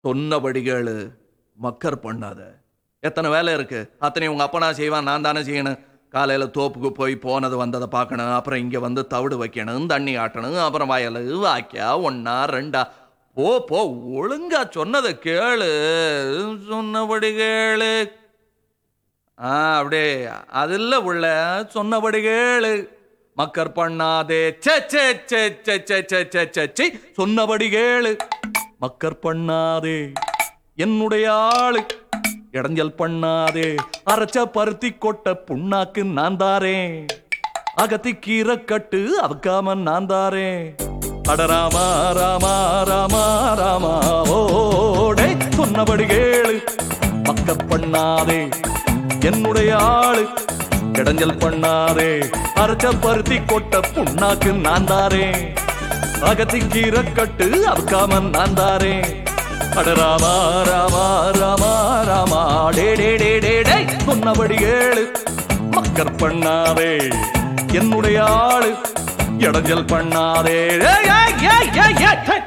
சொன்னபடி கேளு மக்கர் பண்ணாத எத்தனை வேலை இருக்கு அத்தனை உங்க அப்பனா செய்வான் நான் தானே செய்யணும் காலையில தோப்புக்கு போய் போனது வந்ததை பார்க்கணும் அப்புறம் இங்க வந்து தவிடு வைக்கணும் தண்ணி ஆட்டணும் அப்புறம் வயலு வாக்கியா ஒன்னா ரெண்டா போ போ ஒழுங்கா சொன்னதை கேளு சொன்னபடி கேளு ஆ அப்படியே அதில் உள்ள சொன்னபடி கேளு மக்கர் பண்ணாதே சே சே சே சே சே சே சே சே சே சொன்னபடி கேளு மக்கர் பண்ணாதே என்னுடைய ஆளு இடைஞ்சல் பண்ணாதே அரைச்ச பருத்தி கொட்ட புண்ணாக்கு நான் தாரேன் அகத்தி கீரை கட்டு அவக்காம நான் தாரேன் அட ராமா ராமா ராமா ராமா ஓடே சொன்னபடி கேளு மக்கர் பண்ணாதே என்னுடைய ஆளு இடைஞ்சல் பண்ணாதே அரைச்ச பருத்தி கொட்ட புண்ணாக்கு நான் தாரேன் அகத்தி கீரை கட்டு அவக்காம நான் தாரேன் அட ராமா ராமா ராமா ராமா டே டே டே டே டே சொன்னபடி ஏழு மக்கர் பண்ணாதே என்னுடைய ஆளு இடைஞ்சல் பண்ணாதே ஏய், ஏய், ஏய், ஏய், ஏய், ஏய்.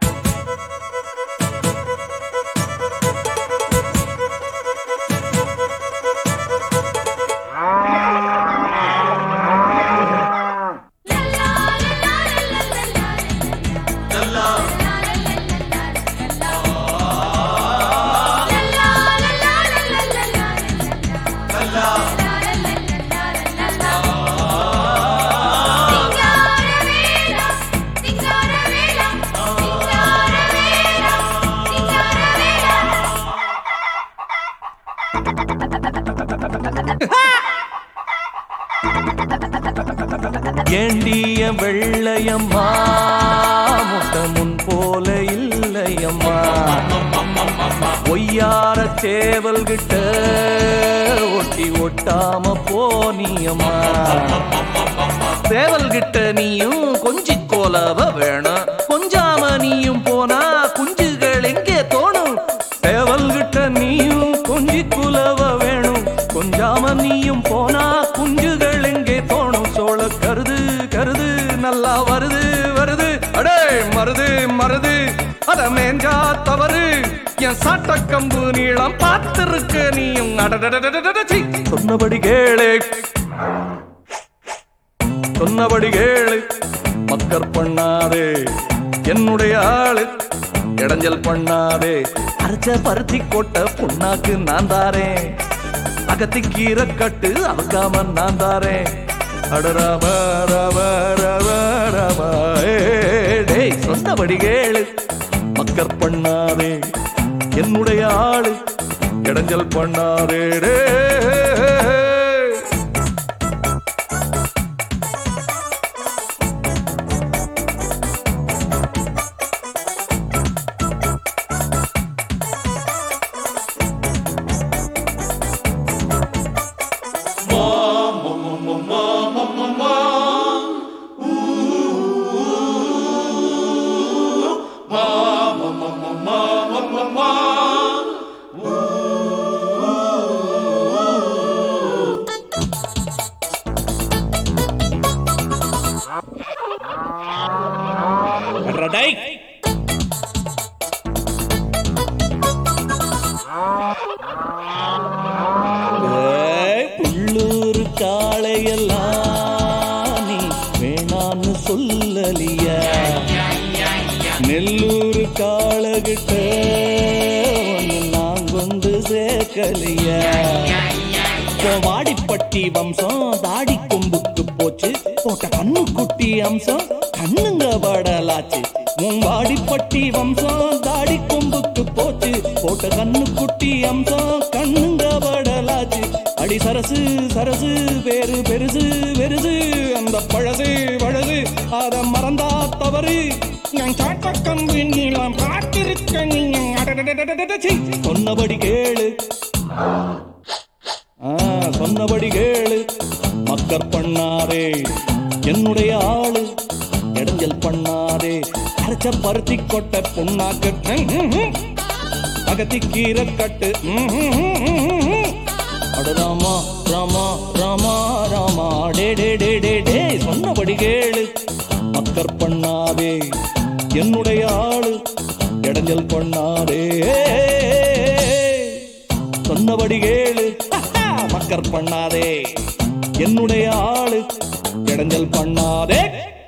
ஏண்டிய வெள்ளையம்மா முட்டை முன் போல இல்லையம்மா ஒய்யார சேவல் கிட்ட ஒட்டி ஒட்டாம போனியம்மா சேவல் கிட்ட நீயும் கொஞ்சி கோலவ வேணும் கொஞ்சாம நீயும் போனா குஞ்சுகள் எங்கே தோணும் சேவல் கிட்ட நீயும் கொஞ்சி குலவ வேணும் கொஞ்சாம நீயும் போனா குஞ்சுகள் எங்கே தோணும் சோழ கருது கருது நல்லா வருது வருது அடே மருது மருது அத மேஞ்சா தவறு என் சாட்ட கம்பு நீளம் பார்த்திருக்க நீயும் அடடடடடட, சீ. சொன்னபடி கேளு சொன்னபடி கேளு மக்கர் பண்ணாதே என்னுடைய ஆளு இடைஞ்சல் பண்ணாதே அரைச்ச பருத்தி கொட்ட புண்ணாக்கு நான் தாரேன் அகத்தி கீரை கட்டு அவக்காம நான் தாரேன் அட ராம ராம ராம ராம ஏ, டேய் சொன்னபடி கேளு மக்கர் பண்ணாதே என்னுடைய ஆளு இடைஞ்சல் பண்ணாதே டே டேய் ஏய், உள்ளூர் காளையெல்லாம் நீ வேணான்னு சொல்லலியா நெல்லூர் காளகிட்ட ஒன்னு நான் கொண்டு சேர்க்கலியா இப்போ வாடிப்பட்டி வம்சம் தாடி கொம்புக்கு போச்சு போட்ட கண்ணு குட்டி அம்சம் கண்ணுங்க படலாச்சு உன் வாடிப்பட்டி வம்சம் தாடி கொம்புக்கு போச்சு போட்ட கண்ணு குட்டி அம்சம் கண்ணுங்க படலாச்சு அடி சரசு சரசு பேரு பெருசு பெருசு அந்த பழசு பழசு அத மறந்தா தவறு நான் காட்ட கம்பு நீளம் காத்திருக்க நீ அடடடடடடட, சீ. சொன்னபடி கேளு ஆ, சொன்னபடி கேளு மக்கர் பண்ணாதே என்னுடைய ஆளு இடைஞ்சல் பண்ணாதே அரைச்ச பருத்தி கொட்ட புண்ணாக்கு அகத்தி கீரை கட்டு அட ராமா ராமா ராமா ராமா டே டே டே டே டே சொன்னபடி கேளு மக்கர் பண்ணாதே என்னுடைய ஆளு இடைஞ்சல் பண்ணாதே சொன்னபடி கேளு மக்கர் பண்ணாதே என்னுடைய ஆளு இடைஞ்சல் பண்ணாதே